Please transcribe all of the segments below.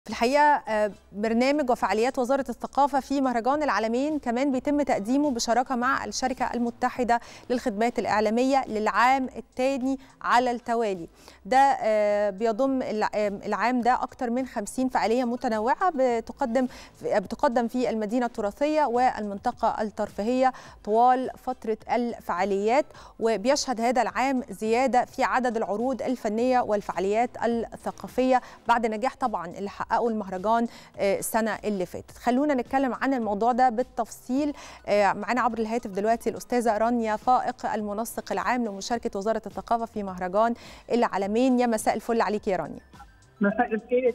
في الحقيقة برنامج وفعاليات وزارة الثقافة في مهرجان العالمين كمان بيتم تقديمه بشراكة مع الشركة المتحدة للخدمات الإعلامية للعام الثاني على التوالي ده بيضم العام ده أكثر من 50 فعالية متنوعة بتقدم بتقدم في المدينة التراثية والمنطقة الترفيهية طوال فترة الفعاليات وبيشهد هذا العام زيادة في عدد العروض الفنية والفعاليات الثقافية بعد نجاح طبعا اللي حققوا المهرجان السنه اللي فاتت خلونا نتكلم عن الموضوع ده بالتفصيل معانا عبر الهاتف دلوقتي الاستاذه رانيا فائق المنسق العام لمشاركه وزاره الثقافه في مهرجان العالمين يا مساء الفل عليك يا رانيا مساء الخير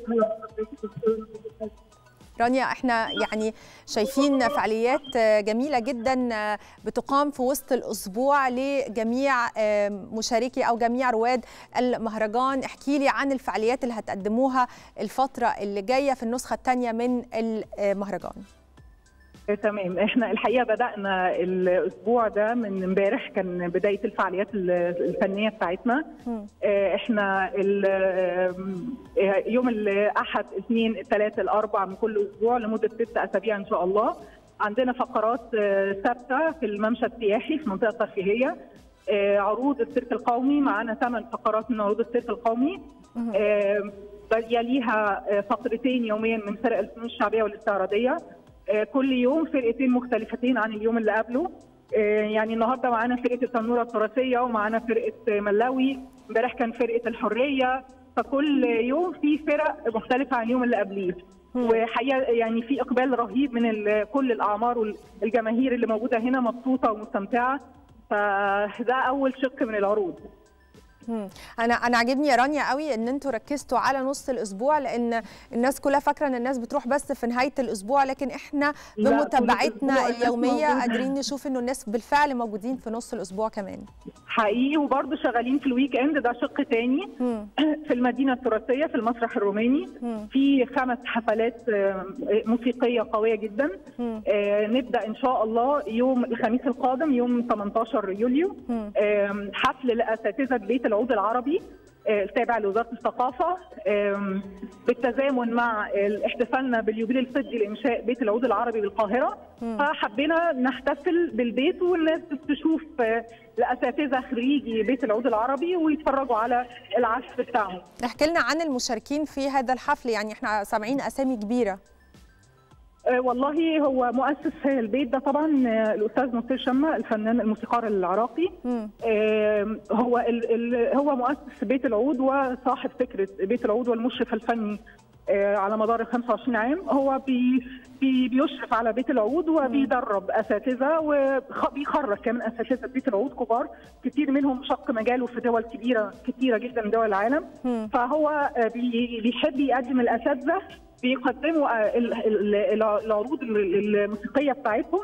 رانيا احنا يعني شايفين فعاليات جميله جدا بتقام في وسط الاسبوع لجميع مشاركي او جميع رواد المهرجان احكي لي عن الفعاليات اللي هتقدموها الفتره اللي جايه في النسخه الثانيه من المهرجان تمام احنا الحقيقه بدانا الاسبوع ده من امبارح كان بدايه الفعاليات الفنيه بتاعتنا احنا يوم الاحد اثنين الثلاث الاربع من كل اسبوع لمده ست اسابيع ان شاء الله عندنا فقرات ثابته في الممشى السياحي في المنطقه الترفيهيه عروض السيرك القومي معانا ثمان فقرات من عروض السيرك القومي يليها فقرتين يوميا من فرق الفنون الشعبيه والاستعراضيه كل يوم فرقتين مختلفتين عن اليوم اللي قبله يعني النهارده معانا فرقه التنوره التراثيه ومعانا فرقه ملاوي امبارح كان فرقه الحريه فكل يوم في فرق مختلفه عن اليوم اللي قبليه وحقيقه يعني في اقبال رهيب من كل الاعمار والجماهير اللي موجوده هنا مبسوطه ومستمتعه فده اول شق من العروض انا انا عاجبني يا رانيا قوي ان انتوا ركزتوا على نص الاسبوع لان الناس كلها فاكره ان الناس بتروح بس في نهايه الاسبوع لكن احنا بمتابعتنا اليوميه قادرين نشوف انه الناس بالفعل موجودين في نص الاسبوع كمان حقيقي وبرضه شغالين في الويك اند ده شق تاني في المدينه التراثيه في المسرح الروماني في خمس حفلات موسيقيه قويه جدا نبدا ان شاء الله يوم الخميس القادم يوم 18 يوليو حفل لاساتذه بيت العود العربي التابع لوزاره الثقافه بالتزامن مع احتفالنا باليوبيل الفضي لانشاء بيت العود العربي بالقاهره فحبينا نحتفل بالبيت والناس تشوف الاساتذه خريجي بيت العود العربي ويتفرجوا على العزف بتاعهم. احكي لنا عن المشاركين في هذا الحفل يعني احنا سامعين اسامي كبيره. والله هو مؤسس البيت ده طبعا الاستاذ نصير شمه الفنان الموسيقار العراقي هو ال ال هو مؤسس بيت العود وصاحب فكره بيت العود والمشرف الفني على مدار ال 25 عام هو بي بي بيشرف على بيت العود وبيدرب اساتذه وبيخرج كمان اساتذه بيت العود كبار كتير منهم شق مجاله في دول كبيره كتيره جدا من دول العالم فهو بيحب يقدم الاساتذه بيقدموا العروض الموسيقيه بتاعتهم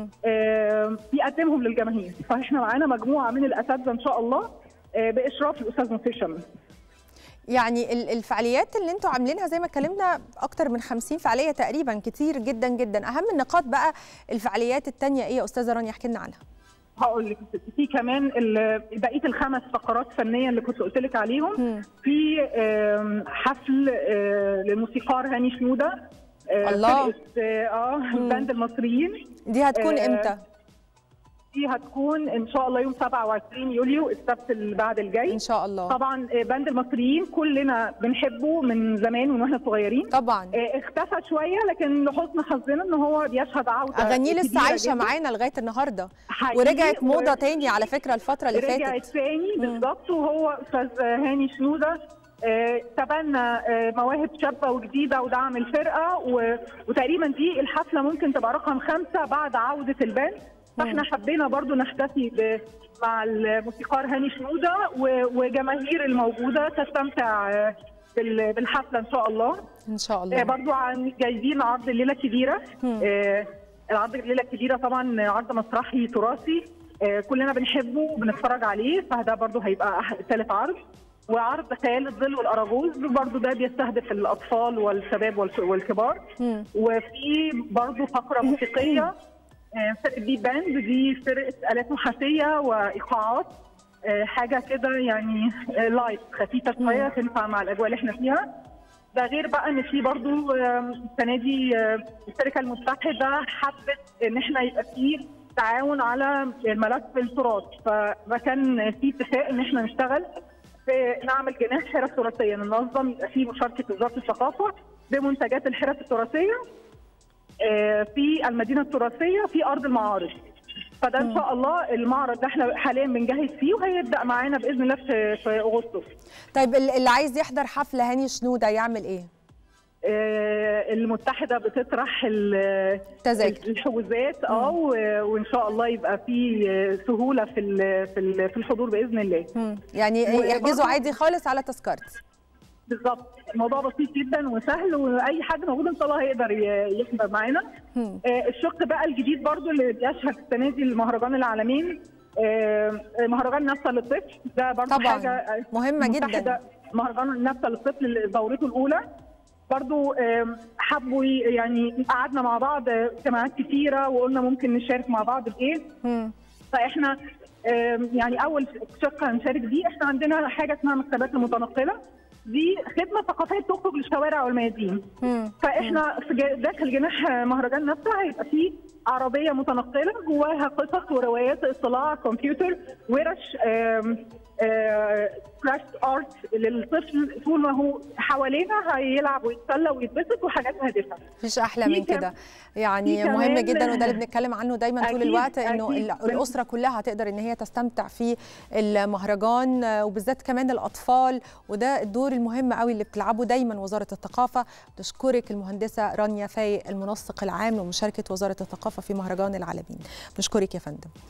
بيقدمهم للجماهير فاحنا معانا مجموعه من الاساتذه ان شاء الله باشراف الاستاذ نصير شمس يعني الفعاليات اللي انتوا عاملينها زي ما اتكلمنا اكتر من 50 فعاليه تقريبا كتير جدا جدا اهم النقاط بقى الفعاليات الثانيه ايه يا استاذه رانيا احكي لنا عنها هقول لك في كمان بقيه الخمس فقرات فنيه اللي كنت قلت لك عليهم في حفل للموسيقار هاني شنوده الله اه باند المصريين دي هتكون امتى؟ دي هتكون ان شاء الله يوم 27 يوليو السبت اللي بعد الجاي ان شاء الله طبعا باند المصريين كلنا بنحبه من زمان من واحنا صغيرين طبعا اختفى شويه لكن لحسن حظنا ان هو بيشهد عوده اغانيه لسه عايشه معانا لغايه النهارده ورجعت موضه و... تاني على فكره الفتره اللي فاتت رجعت تاني بالظبط وهو استاذ هاني شنوده تبنى مواهب شابه وجديده ودعم الفرقه و... وتقريبا دي الحفله ممكن تبقى رقم خمسه بعد عوده الباند فاحنا حبينا برضو نحتفي مع الموسيقار هاني شنوده وجماهير الموجوده تستمتع بالحفله ان شاء الله ان شاء الله برضو عن جايبين عرض الليله الكبيره العرض الليله الكبيره طبعا عرض مسرحي تراثي كلنا بنحبه وبنتفرج عليه فده برضو هيبقى ثالث عرض وعرض خيال الظل والاراجوز برضو ده بيستهدف الاطفال والشباب والكبار وفي برضو فقره موسيقيه فرقه بي باند دي فرقه الات نحاسيه وايقاعات حاجه كده يعني لايت خفيفه شويه تنفع مع الاجواء اللي احنا فيها ده غير بقى ان في برضو السنه دي الشركه المتحده حبت ان احنا يبقى في تعاون على ملف التراث فكان في اتفاق ان احنا نشتغل في نعمل جناح حرف تراثيه ننظم يبقى في مشاركه وزاره الثقافه بمنتجات الحرف التراثيه في المدينه التراثيه في ارض المعارض فده ان شاء الله المعرض ده احنا حاليا بنجهز فيه وهيبدا معانا باذن الله في, في اغسطس طيب اللي عايز يحضر حفل هاني شنوده يعمل ايه؟ آه المتحده بتطرح تذاكر الحجوزات اه وان شاء الله يبقى في سهوله في في في الحضور باذن الله مم. يعني يحجزوا عادي خالص على تذكرتي بالظبط الموضوع بسيط جدا وسهل واي حد موجود ان شاء الله هيقدر يحضر معانا آه الشق بقى الجديد برضو اللي بيشهد السنه دي المهرجان العالمين آه مهرجان نفسه للطفل ده برضو طبعا حاجه مهمه جدا مهرجان نفسه للطفل دورته الاولى برضو حبوا يعني قعدنا مع بعض جماعات كثيره وقلنا ممكن نشارك مع بعض بايه فاحنا يعني اول شق هنشارك بيه احنا عندنا حاجه اسمها مكتبات المتنقله دي خدمه ثقافيه تخرج للشوارع والميادين فاحنا في داخل جناح مهرجان نفسه هيبقى فيه عربيه متنقله جواها قصص وروايات اطلاع كمبيوتر ورش كراش ارت للطفل طول ما هو حوالينا هيلعب ويتسلى ويتبسط وحاجات هادفه مفيش احلى من كده يعني مهم جدا وده اللي بنتكلم عنه دايما طول الوقت انه الاسره كلها تقدر ان هي تستمتع في المهرجان وبالذات كمان الاطفال وده الدور المهم قوي اللي بتلعبه دايما وزاره الثقافه بشكرك المهندسه رانيا فايق المنسق العام لمشاركه وزاره الثقافه في مهرجان العالمين بشكرك يا فندم